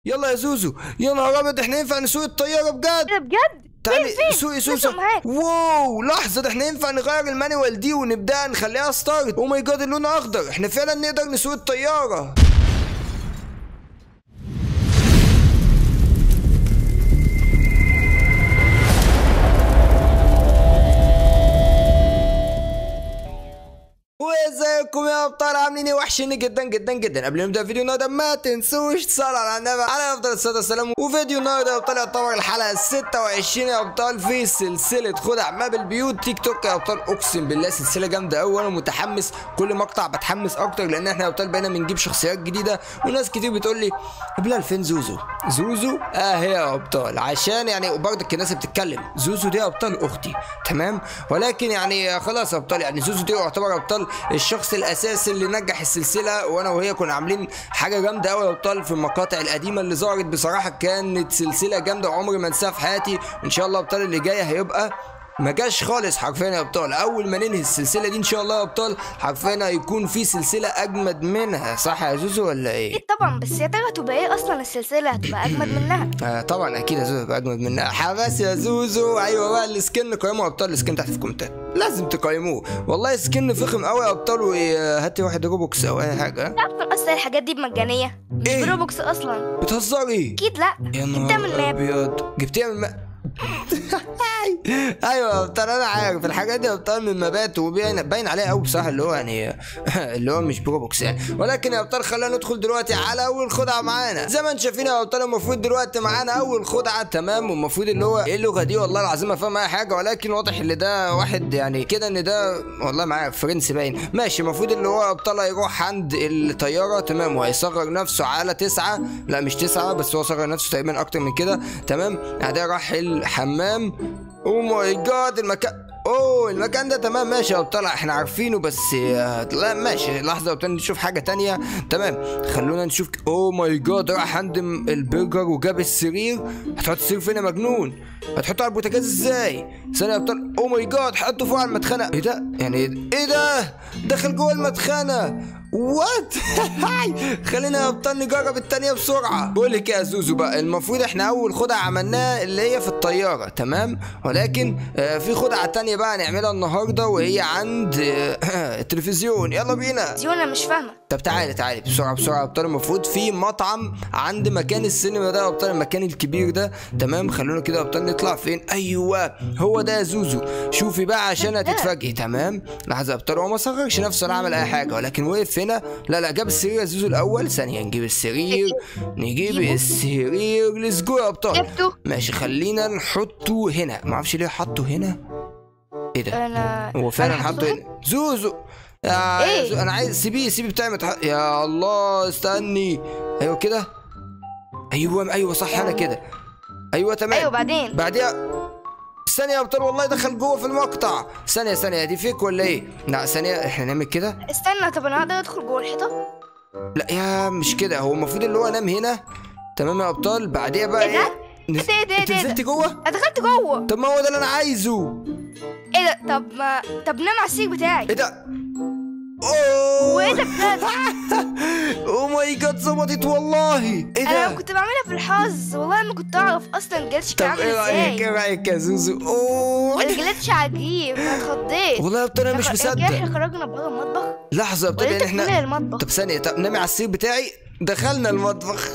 يلا يا زوزو يا نهار ابيض احنا ينفع نسوق الطياره بجد ايه ده بجد تعالي فين؟ سوقي نسوق سوسو معاك. واو لحظه ده احنا ينفع نغير المانيوال دي ونبدا نخليها ستارت او ماي جاد اللون اخضر احنا فعلا نقدر نسوق الطياره وازيكم يا ابطال عاملين ايه وحشيني جدا جدا جدا قبل ما نبدا فيديو النهارده ما تنسوش تصلوا على النبي على افضل الصلاه والسلام وفيديو النهارده يا ابطال يعتبر الحلقه ال 26 يا ابطال في سلسله خدع ما بالبيوت تيك توك يا ابطال اقسم بالله سلسله جامده قوي وانا متحمس كل مقطع بتحمس اكتر لان احنا يا ابطال بقينا بنجيب شخصيات جديده وناس كتير بتقول لي بلال فين زوزو زوزو اه هي يا ابطال عشان يعني برضك الناس بتتكلم زوزو دي يا ابطال اختي تمام ولكن يعني خلاص يا ابطال يعني زوزو دي يعتبر يا ابطال الشخص الاساسي اللي نجح السلسله وانا وهي كنا عاملين حاجه جامده قوي يا ابطال في المقاطع القديمه اللي ظهرت بصراحه كانت سلسله جامده وعمري ما انساها في حياتي وان شاء الله ابطال اللي جايه هيبقى ما جاش خالص حرفيا يا ابطال اول ما ننهي السلسله دي ان شاء الله يا ابطال حرفيا هيكون في سلسله اجمد منها صح يا زوزو ولا ايه اكيد طبعا بس يا ترى هتبقى ايه اصلا السلسله هتبقى اجمد منها آه طبعا اكيد يا زوزو هيبقى اجمد منها حبس يا زوزو ايوه بقى السكن قيموا يا ابطال السكن تحت في الكومنتات لازم تقيموه والله سكن فخم قوي يا ابطال وهاتي واحد روبوكس او اي حاجه تعرف اصلا الحاجات دي بمجانيه مش إيه؟ بروبوكس اصلا بتهزري اكيد لا يا جبتها من نهار ماب ابيض جبتيها من ما... ايوه يا ابطال انا عارف الحاجات دي يا ابطال من مبات وباين باين عليها قوي بصراحه اللي هو يعني اللي هو مش بروبوكس يعني ولكن يا ابطال خلينا ندخل دلوقتي على اول خدعه معانا زي ما انتم شايفين يا ابطال المفروض دلوقتي معانا اول خدعه تمام والمفروض اللي هو ايه اللغه دي والله العظيم ما فاهم اي حاجه ولكن واضح ان ده واحد يعني كده ان ده والله معايا فرنسي باين ماشي المفروض اللي هو ابطال هيروح عند الطياره تمام وهيصغر نفسه على تسعة لا مش تسعة بس هو صغر نفسه تقريبا اكتر من كده تمام بعدها راح الحمام او ماي جاد المكان اوه المكان ده تمام ماشي يا ابطال احنا عارفينه بس آه، لا ماشي لحظه يا ابطال نشوف حاجه تانية تمام خلونا نشوف اوه ماي جاد راح عند م- البرجر وجاب السرير هتحط السرير فين يا مجنون هتحطه على البوتاجاز ازاي ثانيه يا ابطال اوه ماي جاد حطه فوق على المدخنه ايه ده يعني ايه ده دخل جوه المدخنه وات خلينا يا ابطال نجرب التانية بسرعة بقول لك يا زوزو بقى المفروض احنا اول خدعة عملناها اللي هي في الطيارة تمام ولكن آه في خدعة تانية بقى نعملها النهاردة وهي عند آه التلفزيون يلا بينا دي انا مش فاهمه طب تعالي تعالي بسرعه بسرعه يا ابطال المفروض في مطعم عند مكان السينما ده يا ابطال المكان الكبير ده تمام خلونا كده يا ابطال نطلع فين ايوه هو ده يا زوزو شوفي بقى عشان هتتفاجئي تمام لحظه يا ابطال هو ما صغرش نفسه ولا عمل اي حاجه ولكن وقف هنا لا لا جاب السرير يا زوزو الاول ثانيه نجيب السرير نجيب السرير ليتس جو يا ابطال جبته ماشي خلينا نحطه هنا ما اعرفش ليه حطه هنا ايه ده انا هو فعلا أنا حطه هنا زوزو يا إيه؟ زو... انا عايز سيبيه سيبيه بتاعي متح... يا الله استني ايوه كده ايوه ايوه صح انا كده ايوه تمام ايوه بعدين بعديها ثانية يا ابطال والله دخل جوه في المقطع ثانية ثانية دي فيك ولا ايه؟ لا ثانية احنا نعمل كده استنى طب انا هقدر ادخل جوه الحيطه لا يا مش كده هو المفروض اللي هو نام هنا تمام يا ابطال بعديها بقى إيه ده؟ نز- إيه ده؟ إيه ده؟ انت إيه ده؟ نزلت جوه؟ انا دخلت جوه طب ما هو ده اللي انا عايزه ايه ده طب ما طب نام على السرير بتاعي ايه ده؟ اوه وايه ده بجد او ماي جاد ظبطت والله ايه انا ده؟ كنت بعملها في الحظ والله ما كنت اعرف اصلا الجلتش طب كان عامل ايه رايك ايه ازاي رايك يا زوزو؟ اوه الجلتش عجيب انا اتخضيت والله يا ابطال انا مش إحنا- مصدق احنا خرجنا بره المطبخ لحظه يا ابطال ولقيت يعني احنا احنا المطبخ طب ثانيه طب نامي على السرير بتاعي دخلنا المطبخ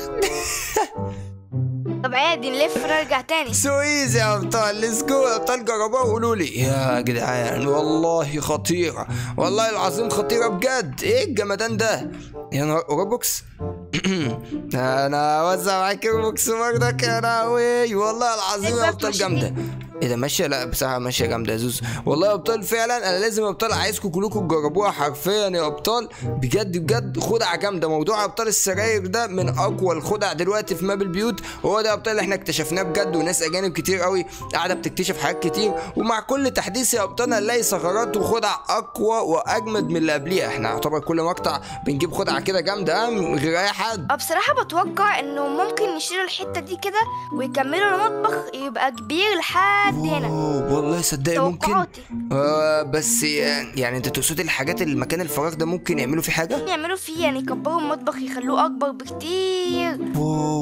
طب عادي نلف نرجع تاني سو ايزي يا ابطال ليتس جو يا ابطال جربوها وقولوا لي يا جدعان والله خطيره والله العظيم خطيره بجد ايه الجمدان ده يا نهار روبوكس انا اوزع معاك روبوكس برضك يا لهوي والله العظيم يا إيه ابطال ماشي جامده ايه ده ماشيه لا بصراحه ماشيه جامده يا زوز والله يا ابطال فعلا انا لازم يا ابطال عايزكم كلكم تجربوها حرفيا يا ابطال بجد بجد خدعه جامده موضوع ابطال السراير ده من اقوى الخدع دلوقتي في ماب البيوت وهو ده يا ابطال اللي احنا اكتشفناه بجد وناس اجانب كتير قوي قاعده بتكتشف حاجات كتير ومع كل تحديث يا ابطال هنلاقي ثغرات وخدع اقوى واجمد من اللي قبليها احنا يعتبر كل مقطع بنجيب خدعه كده جامده اه من غير اي حد أه بصراحة بتوقع انه ممكن يشيلوا الحتة دي كده ويكملوا المطبخ يبقى كبير لحد هنا أوه، والله صدقني ممكن توقعاتي آه بس يعني انت تقصد الحاجات اللي المكان الفراغ ده ممكن يعملوا فيه حاجه يعملوا فيه يعني يكبروا المطبخ يخلوه اكبر بكتير واو ده والله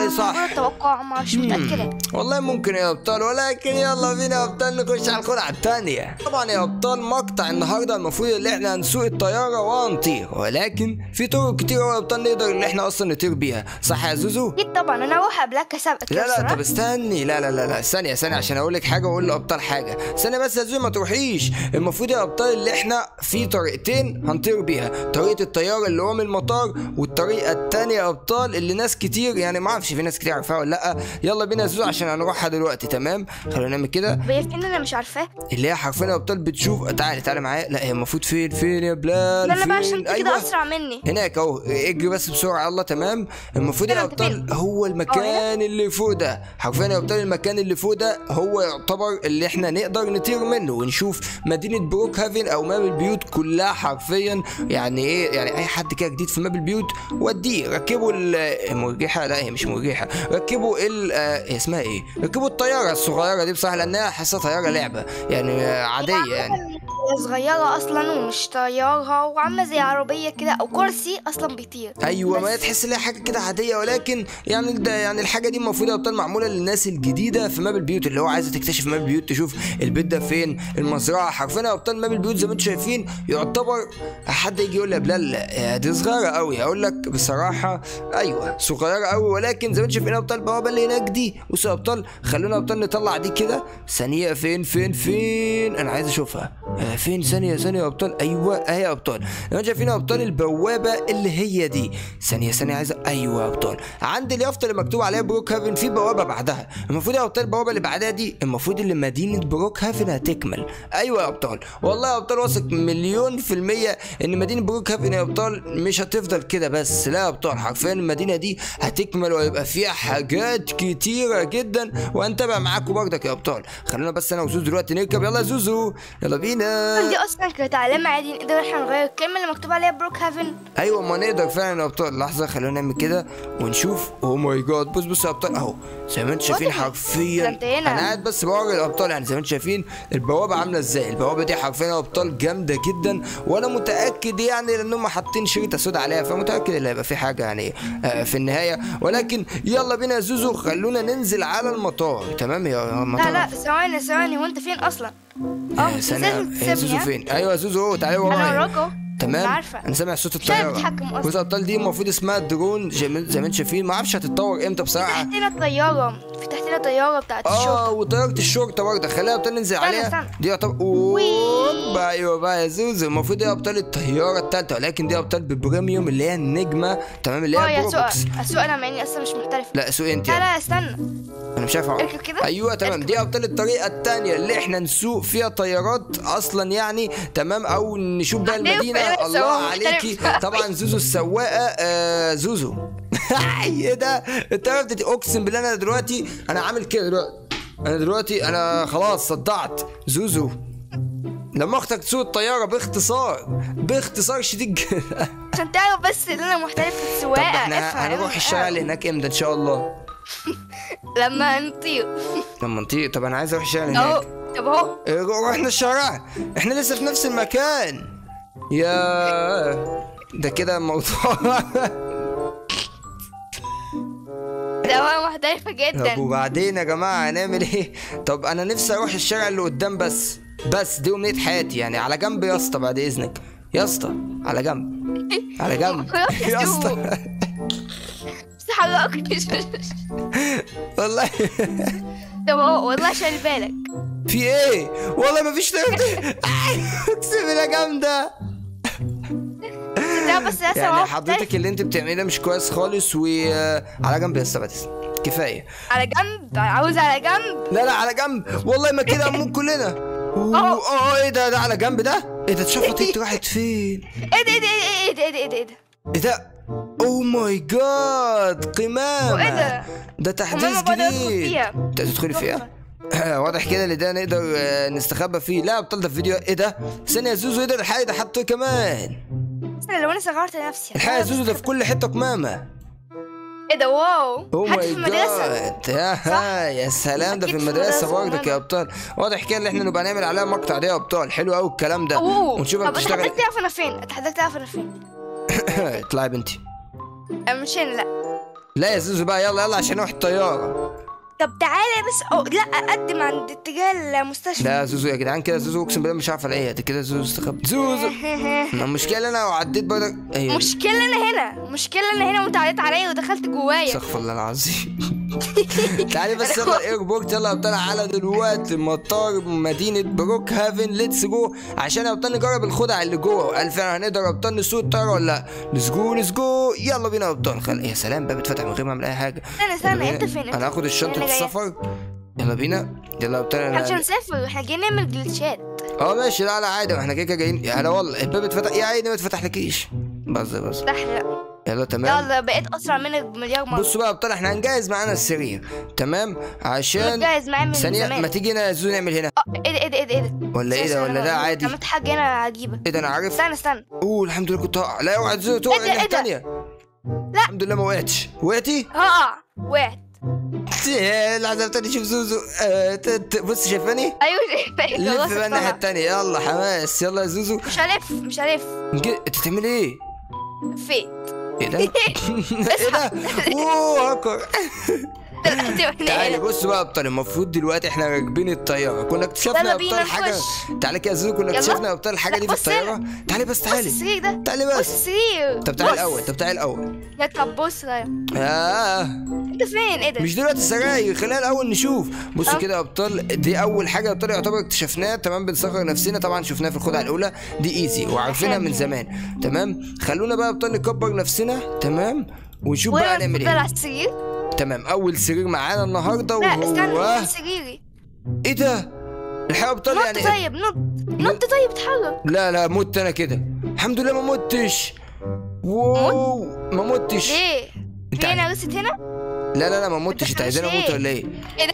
والله صح مجرد توقع مش متأكدة والله ممكن يا ابطال ولكن يلا بينا يا ابطال نخش على الخدعه الثانيه طبعا يا ابطال مقطع النهارده المفروض ان احنا هنسوق الطياره وهنطير ولكن في طرق كتير أوي يا ابطال نقدر ان احنا اصلا نطير بيها صح يا زوزو أكيد طبعا أنا هروح قبلك أسابقك لا لا بصراحة. طب استني لا لا لا لا ثانية ثانية عشان اقول لك حاجة واقول لابطال حاجة استنى بس يا زوزو ما تروحيش المفروض يا ابطال اللي احنا في طريقتين هنطير بيها طريقة الطيارة اللي هو من المطار والطريقة التانية يا ابطال اللي ناس كتير يعني ما اعرفش في ناس كتير عارفاها ولا لا يلا بينا يا زوزو عشان هنروحها دلوقتي تمام خلونا نعمل كده هي فين أنا مش عارفاه اللي هي حرفيا يا ابطال بتشوف تعالى تعالى معايا لا هي المفروض فين فين يا بلال لا لا بقى فين؟ عشان أنت كده أسرع مني هناك اهو اجري بس بسرعه يلا تمام المفروض يا أنا أنت ابطال هو المكان اللي فوق ده حرفيا يا ابطال المكان اللي فوق ده هو يعتبر اللي احنا نقدر نطير منه ونشوف مدينه بروك هافن او ماب البيوت كلها حرفيا يعني ايه يعني اي حد كده جديد في ماب البيوت وديه ركبوا ال- المرجحه لا هي مش مرجحه ركبوا ال آه، هي اسمها ايه ركبوا الطياره الصغيره دي بصراحه لانها حاسه طياره لعبه يعني آه، عاديه يعني هي صغيرة أصلا ومش طيارة وعاملة زي عربية كده أو كرسي أصلا بيطير ايوه ما بس. هي تحس ان هي حاجه كده عاديه ولكن يعني ده يعني الحاجه دي المفروض يا ابطال معموله للناس الجديده في ماب البيوت اللي هو عايزه تكتشف ماب البيوت تشوف البيت ده فين المزرعه حرفيا يا ابطال ماب البيوت زي ما انتم شايفين يعتبر حد يجي يقول لي يا بلال آه، دي صغيره قوي اقول لك بصراحه ايوه صغيره قوي ولكن زي ما انتم شايفين يا ابطال البوابه اللي هناك دي بصوا يا ابطال خلونا يا ابطال نطلع دي كده ثانيه فين فين فين انا عايز اشوفها آه، فين ثانيه ثانيه يا ابطال ايوه اهي يا ابطال زي ما انتم شايفين يا ابطال البوابه اللي هي دي ثانيه ثانيه عايز ايوه يا ابطال عند اليافطه اللي مكتوب عليها بروك هافن في بوابه بعدها المفروض يا ابطال البوابه اللي بعدها دي المفروض اللي مدينه بروك هافن هتكمل ايوه يا ابطال والله يا ابطال واثق مليون في الميه ان مدينه بروك هافن يا ابطال مش هتفضل كده بس لا يا ابطال حرفيا المدينه دي هتكمل وهيبقى فيها حاجات كتيره جدا وهنتابع معاكم برضك يا ابطال خلونا بس انا وزوزو دلوقتي نركب يلا يا زوزو يلا بينا دي أصلا كانت علامة عادي نقدر احنا نغير الكلمة اللي مكتوب عليها بروك هافن ايوه ما نقدر فعلا يا ابطال لحظه خلونا نعمل كده ونشوف اوه ماي جاد بص بص يا ابطال اهو زي ما انتم شايفين واضح. حرفيا ده انت هنا. انا قاعد بس بوري الابطال يعني زي ما انتم شايفين البوابه عامله ازاي البوابه دي حرفيا يا ابطال جامده جدا وانا متاكد يعني لانهم حاطين شريط اسود عليها فمتاكد ان هيبقى في حاجه يعني آه، في النهايه ولكن يلا بينا يا زوزو خلونا ننزل على المطار تمام يا المطار لا لا ثواني ثواني هو أنت فين أصلا؟ اه آه، مش ثانية لازم آه، زوزو تسيبني ها؟ فين ايوه يا زوزو اهو تعالى أنا ورايا وراك أهو تمام عارفة انا سامع صوت مش أنا الطياره بتحكم أصلا. بص يا ابطال دي المفروض اسمها درون زي ما زي ما انتم شايفين ما اعرفش هتتطور امتى بصراحه تحتنا طيارة في تحتنا طيارة بتاعت اه الشرطة وطياره الشرطه برضه خليها يا ابطال ننزل استنى، عليها استنى. دي يعتبر اوبا ايوه بقى يا زوزو المفروض دي يا ابطال الطياره الثالثه ولكن دي يا ابطال ببريميوم اللي هي النجمه تمام اللي اه هي يا سوق بروبوكس اسوق انا مع اني اصلا مش محترفة لا سوق انت لا يعني. لا استنى انا مش عارف أعرف. اركب كده. ايوه تمام اركب. دي ابطال الطريقه الثانيه اللي احنا نسوق فيها طيارات اصلا يعني تمام او نشوف بقى عندنا المدينه فرق الله سواق عليكي مختلف. طبعا زوزو السواقه آه زوزو ايه ده انت عرفت اقسم بالله انا دلوقتي انا عامل كده دلوقتي انا دلوقتي انا خلاص صدعت زوزو لما اختك تسوق الطياره باختصار باختصار شديد جدا عشان تعرف بس ان انا محترف في طب السواقة احنا افهم. هنروح الشارع اللي هناك امتى ان شاء الله لما نطير لما نطير طب انا عايز اروح الشارع اللي اهو هناك طب اهو إيه، رحنا الشارع احنا لسه في نفس المكان يا ده كده الموضوع ده هو محترفة طب جدا وبعدين يا جماعه هنعمل ايه طب انا نفسي اروح الشارع اللي قدام بس بس دي امنيه حياتي يعني على جنب يا اسطى بعد اذنك يا اسطى على جنب على جنب خلاص يا يا اسطى سوق. بس حركنيش والله طب اهو والله عشان بالك في ايه والله ما فيش اقسم بالله جامده ده بس لسه يعني هو حضرتك اللي انت بتعمليه ده مش كويس خالص وعلى جنب يا اسطى بعد إذنك. كفايه على جنب عاوز على جنب لا لا على جنب والله ما كده هنموت كلنا أهو. اه ايه ده ده على جنب ده ايه ده اتشفطت راحت فين ايه ده ايه ده ايه ده ايه ده ايه ده ايه ده ايه ده اوه ماي جاد قمامة وإيه ده؟ ده تحديث قمامة بقدر أدخل جديد فيها. انت تدخلي فيها واضح كده ان ده نقدر آه، نستخبى فيه لا ابطال ده في فيديو ايه ده ثانية يا زوزو ايه ده الحقيقة ده حطه كمان استنى لو انا صغرت نفسي الحقيقة يا زوزو ده في كل حتة قمامة ايه ده واو اوه حتى ماي في المدرسة جاد يا ها يا سلام ده في أكيد في المدرسة المدرسة برضك يا ابطال واضح كده ان احنا نبقى نعمل عليها مقطع ده يا ابطال حلو قوي الكلام ده اوه ونشوفها طب بتشتغل اتحداك تعرف انا فين اتحداك تعرف انا فين اطلعي يا بنتي أنا مش هنا لا لا يا زوزو بقى يلا يلا عشان نروح الطياره طب تعالى بس أو لا اقدم عند اتجاه المستشفى لا يا زوزو يا جدعان كده زوزو اقسم بالله مش عارف الاقيها دي كده زوزو استخبى زوزو ما المشكله انا لو عديت برضك ايوه مشكلة انا هنا مشكلة انا هنا وانت عديت عليا ودخلت جوايا استغفر الله العظيم تعالي بس يلا الايربورت يلا يا ابطال على دلوقتي مطار مدينه بروك هافن ليتس جو عشان يا ابطال نجرب الخدع اللي جوه وقال فعلا هنقدر يا ابطال نسوق الطياره ولا لا ليتس جو ليتس جو يلا بينا يا ابطال خل... يا سلام باب اتفتح من غير ما اعمل اي حاجه استنى يلا استنى بينا. انت فين انا هاخد الشنطه أنا جاية. السفر يلا بينا يلا يا ابطال احنا مش انا هنسافر احنا جايين نعمل جلتشات اه ماشي لا لا عادي ما احنا كده كده جايين يا هلا والله الباب اتفتح يا عيني ما اتفتحلكيش بس بس لا يلا تمام يلا بقيت اسرع منك بمليار مرة بصوا بقى يا ابطال احنا هنجهز معانا السرير تمام عشان جاهز معايا من ثانية زمان ما تيجي هنا يا زوزو نعمل هنا اه ايه ده ايه ده ايه ده ايه ده ولا ايه ده استنى، ولا استنى، ده أنا عادي عملت حاجة هنا عجيبة ايه ده انا عارف استنى استنى اوه الحمد لله كنت هقع لا اوعى تزوزو تقع إيه ده، الناحية إيه ده؟ التانية لا الحمد لله ما وقعتش وقعتي؟ هقع وقعت إيه، لحظة تاني شوف زوزو آه، ت- ت- بص شايفاني؟ ايوه شايفاك لف خلاص بقى الناحية اقتنع. التانية يلا حماس يلا يا زوزو مش هلف مش هلف نج- انت بتعملي ايه؟ فين ايه ده؟ ايه ده؟ اوه هاكر تعالي بص بقى يا ابطال المفروض دلوقتي احنا راكبين الطياره كنا اكتشفنا يلا يا بينا ابطال حاجه نخش. تعالى كده يا زوزو كنا يلا. اكتشفنا يا ابطال الحاجه لا، دي في بص هنا. الطياره تعالي بس بص تعالي السرير ده تعالي بص بس السرير طب تعالي بص. الاول طب تعالي الاول لا طب بص لا آه. انت فين ايه ده مش دلوقتي سراير خلينا الاول نشوف بصوا أه. كده يا ابطال دي اول حاجه يا ابطال يعتبر اكتشفناها تمام بنصغر نفسنا طبعا شفناها في الخدعه الاولى دي ايزي وعارفينها من حلو. زمان تمام خلونا بقى يا ابطال نكبر نفسنا تمام ونشوف بقى وانا نعمل بفضل على ايه السرير تمام اول سرير معانا النهارده لا استنى وهو فين سريري ايه ده الحقيقه يا ابطال نط يعني طيب نط نط طيب اتحرك لا لا مت انا كده الحمد لله ما متش واو ما متش ليه انت في عارف- انا رست هنا لا لا لا ما متش انت عايزاني اموت ولا ايه ايه ده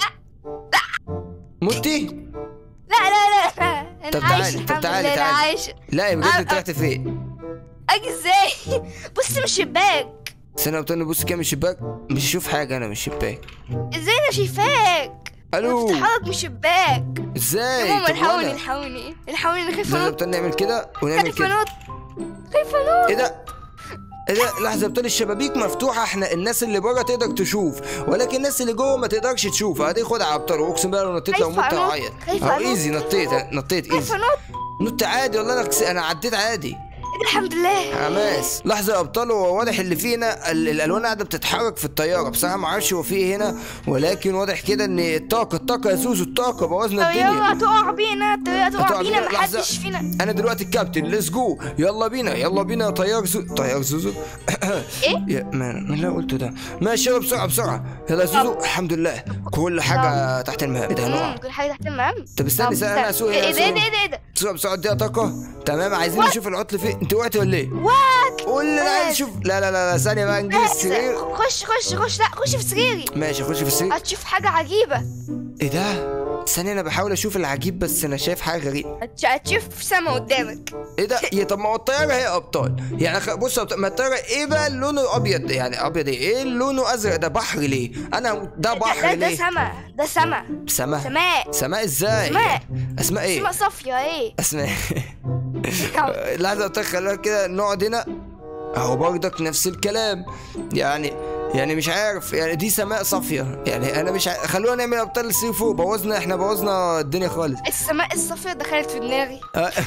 متي لا لا لا انا طب عايش تعالي، طب الحمد تعالي، لله انا تعالي. عايش لا يا بجد أه، انت أه. رحت فين اجي ازاي بص من الشباك استنى يا ابطال نبص كده من الشباك مش هشوف حاجه انا من الشباك ازاي انا شايفاك الو بتتحرك من الشباك ازاي ماما طب الحقوني وانا الحقوني الحقوني انا لا خايفه يا انط ابطال نعمل كده ونعمل خايفه كده انط خايفه انط ايه ده ايه ده لحظه يا ابطال الشبابيك مفتوحه احنا الناس اللي بره تقدر تشوف ولكن الناس اللي جوه ما تقدرش تشوف ادي خدعه يا ابطال واقسم بالله لو نطيت لو خايفة مت أنط، هعيط خايفة اهو أنط. ايزي نطيت نطيت خايفه ايزي انط نط عادي والله انا كس- انا عديت عادي الحمد لله حماس لحظه يا ابطال هو واضح اللي فينا ال- الالوان قاعده بتتحرك في الطياره بصراحه ما اعرفش هو في ايه هنا ولكن واضح كده ان الطاقه الطاقه يا زوزو الطاقه بوظنا الدنيا الطياره تقع بينا الطياره هتقع تقع بينا بينا، لحظة. محدش فينا انا دلوقتي الكابتن ليتس جو يلا بينا يلا بينا يا طيار زوزو طيار زوزو ايه يا ما من اللي أنا قلته ده ماشي يلا بسرعه بسرعه يلا يا زوزو الحمد لله كل حاجه تحت المهام ايه ده مم، هنقع كل حاجه تحت المهم طب استني طب استني انا اسوق ايه هنا ده ايه أسوق. ده ايه ده ايه ده بسرعه بسرعه اديها طاقه تمام عايزين نشوف العطل فين انت وقعتي ولا ايه واك قول لي انا عايز اشوف لا لا لا لا ثانيه بقى نجيب السرير خش خش خش لا خش في سريري ماشي خش في السرير هتشوف حاجه عجيبه ايه ده ثانيه انا بحاول اشوف العجيب بس انا شايف حاجه غريبه هتش- هتشوف سما قدامك ايه ده يا طب ما هو الطياره هي ابطال يعني خ- بص يا أبطال، ما الطياره ايه بقى لونه ابيض يعني ابيض ايه ايه لونه ازرق ده بحر ليه انا ده بحر ده, ده ليه سما ده سما سماء سماء سماء ازاي سماء. اسماء ايه سما صافيه ايه اسماء لحظه طيب خلينا كده نقعد هنا اهو برضك نفس الكلام يعني يعني مش عارف يعني دي سماء صافيه يعني انا مش عارف. خلونا نعمل ابطال السي فوق بوظنا احنا بوظنا الدنيا خالص السماء الصافيه دخلت في دماغي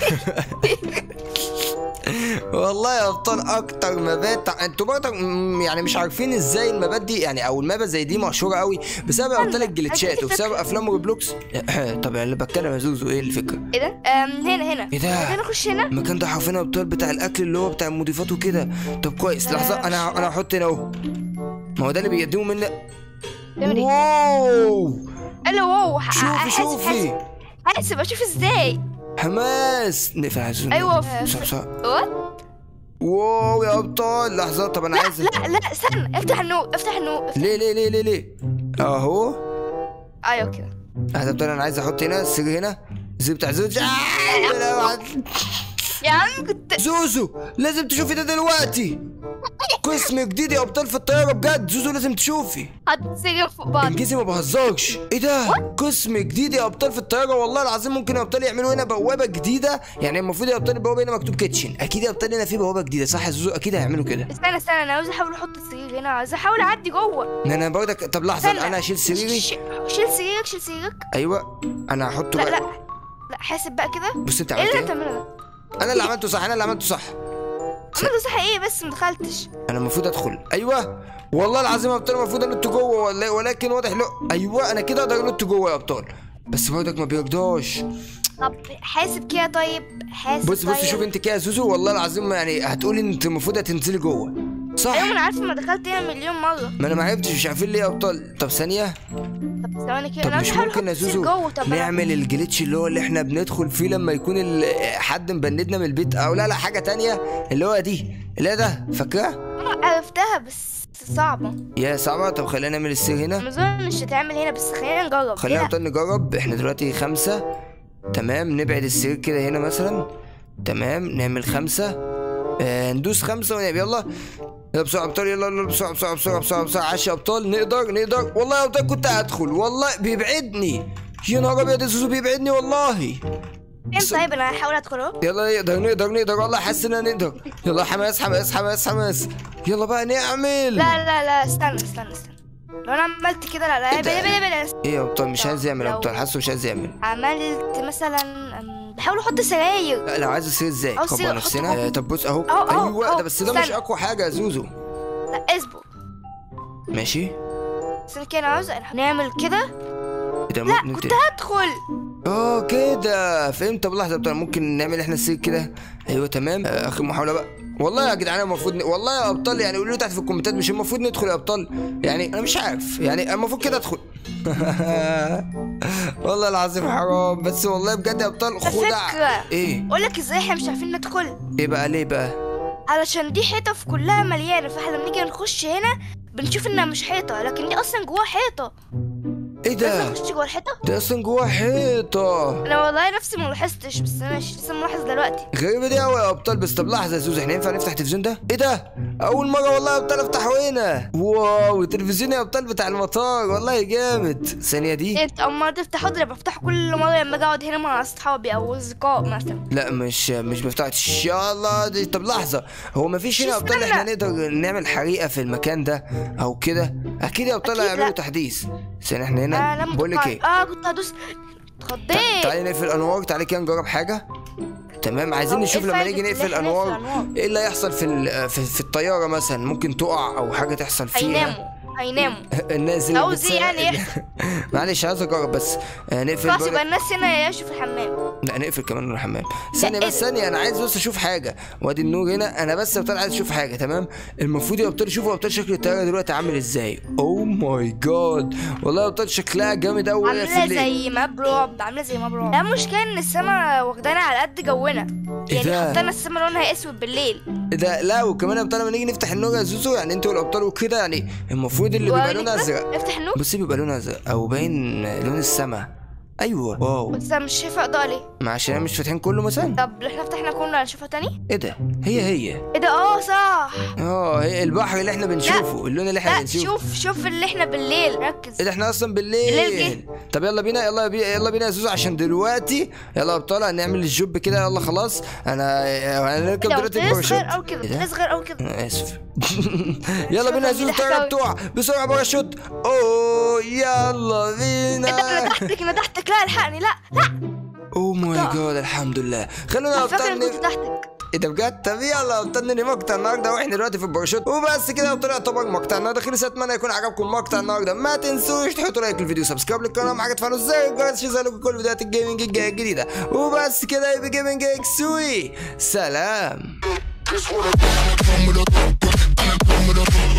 والله يا ابطال اكتر مبات انتوا برضه م- يعني مش عارفين ازاي المبات دي يعني او المابا زي دي مشهوره قوي بسبب ابطال الجليتشات أديك وبسبب فكرة. افلام روبلوكس طب يعني اللي بتكلم يا زوزو ايه الفكره ايه ده أم هنا هنا ايه ده؟ ممكن اخش هنا المكان ده حرفيا ابطال بتاع الاكل اللي هو بتاع المضيفات وكده طب كويس لا، لحظه لا، انا مش- انا هحط هنا اهو ما هو ده اللي بيقدمه منا تعمل ايه واو قال له واو ح- شوفي حاسب- شوفي حاسب- حاسب اشوف ازاي حماس نقفل عايزين ايوه بسرعه بسرعه وات واو يا ابطال لحظه طب انا لا عايز لا لا استنى افتح النور افتح النور افتح- ليه ليه ليه ليه ليه اهو ايوه كده هذا ابطال انا عايز احط هنا السرير هنا زي بتاع زوج آه، لا، واحد. يا عم كنت زوزو لازم تشوفي ده دلوقتي قسم جديد يا ابطال في الطياره بجد زوزو لازم تشوفي هتسجن فوق بعض انجزي ما بهزرش ايه ده قسم جديد يا ابطال في الطياره والله العظيم ممكن يا ابطال يعملوا هنا بوابه جديده يعني المفروض يا ابطال البوابه هنا مكتوب كيتشن اكيد يا ابطال هنا في بوابه جديده صح يا زوزو اكيد هيعملوا كده استنى استنى انا عاوز احاول احط السرير هنا عاوز احاول اعدي جوه ان انا برضك طب لحظه استنى. انا هشيل سريري ش- شيل سريرك شيل سريرك ايوه انا هحطه لا بقى لا لا حاسب بقى كده بص انت ايه عملت اللي انت ايه بتعمله ده؟ انا اللي عملته صح انا اللي عملته صح عملته صح ايه بس ما دخلتش انا المفروض ادخل ايوه والله العظيم يا ابطال المفروض انط جوه ولا ولكن واضح لا ايوه انا كده اقدر انط جوه يا ابطال بس برضك ما بيرضاش طب حاسب كده طيب حاسب بص بص طيب. شوف انت كده يا زوزو والله العظيم يعني هتقولي انت المفروض هتنزلي جوه صح ايوه ما انا عارفه ما دخلت هنا مليون مره ما انا ما عرفتش مش عارفين ليه يا ابطال طب ثانيه طب ثواني كده طب انا مش بحاول ممكن يا أحط السرير زوزو جوه طب أنا- نعمل الجليتش اللي هو اللي احنا بندخل فيه لما يكون ال- حد مبندنا من البيت او لا لا حاجه تانية اللي هو دي اللي هي ده فاكراه أنا عرفتها بس صعبه يا صعبه طب خلينا نعمل السير هنا ما اظنش هتعمل هنا بس خلينا نجرب خلينا لا. نبطل نجرب احنا دلوقتي خمسة تمام نبعد السرير كده هنا مثلا تمام نعمل خمسة آه ندوس خمسة ونعمل يلا يلا بسرعة ابطال يلا يلا بسرعة بسرعة بسرعة بسرعة بسرعة عاش يا ابطال نقدر نقدر والله يا ابطال كنت هدخل والله بيبعدني يا نهار ابيض يا زوزو بيبعدني والله فين طيب انا هحاول ادخل اهو يلا نقدر نقدر نقدر والله حاسس اننا نقدر يلا حماس حماس حماس حماس يلا بقى نعمل لا لا لا استنى استنى استنى لو انا عملت كده لا لا ابعد ابعد ابعد ايه يا ابطال مش عايز يعمل يا لو- ابطال حاسه مش عايز يعمل عملت مثلا أم، بحاول احط سراير لا لو عايز السير ازاي أو سير كبر أحطه نفسنا جوه. آه، طب بص اهو أهو، أهو، ايوه أهو. ده بس ده مش استنى. اقوى حاجه يا زوزو لا اصبر ماشي استنى كده انا عاوز نعمل كده ده لا ممكن كنت هدخل اه كده فهمت طب لحظه طب ممكن نعمل احنا السير كده ايوه تمام آه، اخر محاوله بقى والله يا جدعان المفروض ن... والله يا ابطال يعني قولوا لي تحت في الكومنتات مش المفروض ندخل يا ابطال يعني انا مش عارف يعني المفروض كده ادخل والله العظيم حرام بس والله بجد يا ابطال خدع فكرة. ايه اقول لك ازاي احنا مش عارفين ندخل ايه بقى ليه بقى علشان دي حيطه في كلها مليانه فاحنا لما نيجي نخش هنا بنشوف انها مش حيطه لكن دي اصلا جواها حيطه ايه لازم ده نخش جوه الحيطه ده اصلا جوه حيطه انا والله نفسي ما لاحظتش بس انا مش لسه ملاحظ دلوقتي غريبة دي قوي يا ابطال بس طب لحظة يا زوز احنا ينفع نفتح التلفزيون ده؟ ايه ده؟ أول مرة والله يا ابطال افتحه هنا واو التلفزيون يا ابطال بتاع المطار والله جامد الثانية دي انت اما تفتحه ده بفتحه كل مره لما اجي اقعد هنا مع اصحابي او اصدقاء مثلا لا مش مش بفتح ان شاء الله دي طب لحظة هو ما فيش هنا يا ابطال احنا نقدر نعمل حريقة في المكان ده او كده اكيد يا ابطال أكيد هيعملوا لا. تحديث ثانية احنا آه هنا لما بقول لك كنت- ايه اه كنت هدوس تع- اتخضيت تعالي نقفل الانوار تعالي كده نجرب حاجة تمام عايزين طب نشوف إيه لما فايدة نيجي إن نقفل إحنا نقفل الانوار الأنوار؟ ايه اللي هيحصل في ال- في, في الطيارة مثلا ممكن تقع او حاجة تحصل فيها هيناموا هيناموا الناس اللي عاوز إيه بتساعد- يعني يحصل؟ معلش عايز اجرب بس آه، نقفل خلاص بقى- يبقى الناس هنا يعيشوا في الحمام لا نقفل كمان نروح الحمام ثانية لا، بس ثانية أنا عايز بس أشوف حاجة وادي النور هنا أنا بس يا أبطال عايز أشوف حاجة تمام المفروض يا أبطال شوفوا يا أبطال شكل الطيارة دلوقتي عامل إزاي أوه ماي جاد والله يا أبطال شكلها جامد أوي وهي في عامله الليل زي ماب رعب عامله زي ماب رعب لا مشكله ان السما واخدانا على قد جونا إيه يعني ده؟ حطينا السما لونها اسود بالليل ده لا وكمان يا أبطال لما نيجي نفتح النور يا زوزو يعني أنتوا والأبطال وكده يعني المفروض اللي بيبقى وريني لونه كده. أزرق افتح النور بصي بيبقى لونه أزرق أو باين لون السما أيوه واو بس أنا مش شايفه اضاءه ليه ما عشان مش فاتحين كله مثلا طب احنا فتحنا كله هنشوفها تاني إيه ده هي هي ايه ده اه صح اه هي البحر اللي احنا بنشوفه اللون اللي احنا لا بنشوفه شوف شوف اللي احنا بالليل ركز ايه ده احنا اصلا بالليل بالليل طب يلا بينا يلا بينا يلا بينا يا زوزو عشان دلوقتي يلا يا ابطال هنعمل الجوب كده يلا خلاص انا هنركب لو دلوقتي طلع الباراشوت صغير او كده ايه ده؟ طلع صغير او كده انا اسف يلا بينا يا زوزو بيضحك الطياره أوي. بتوع بسرعه باراشوت اوه يلا ايه ده انا بينا تحتك انا تحتك لا الحقني لا لا اوه ماي طبعا. جاد الحمد لله خلونا يا انا فاكر ابطال اني كنت ن- تحتك ايه ده بجد طب يلا ابطال ننهي مقطع النهارده واحنا دلوقتي في الباراشوت وبس كده يا ابطال يعتبر مقطع النهارده خلص اتمنى يكون عجبكم مقطع النهارده ما تنسوش تحطوا لايك للفيديو سبسكرايب للقناه مع حاجه تفعلوا زي الجرس عشان يظهر لكم كل فيديوهات الجيمنج الجايه الجديده وبس كده يبقى جيمنج اكسوي سلام This what I'm from with a, I'm from with a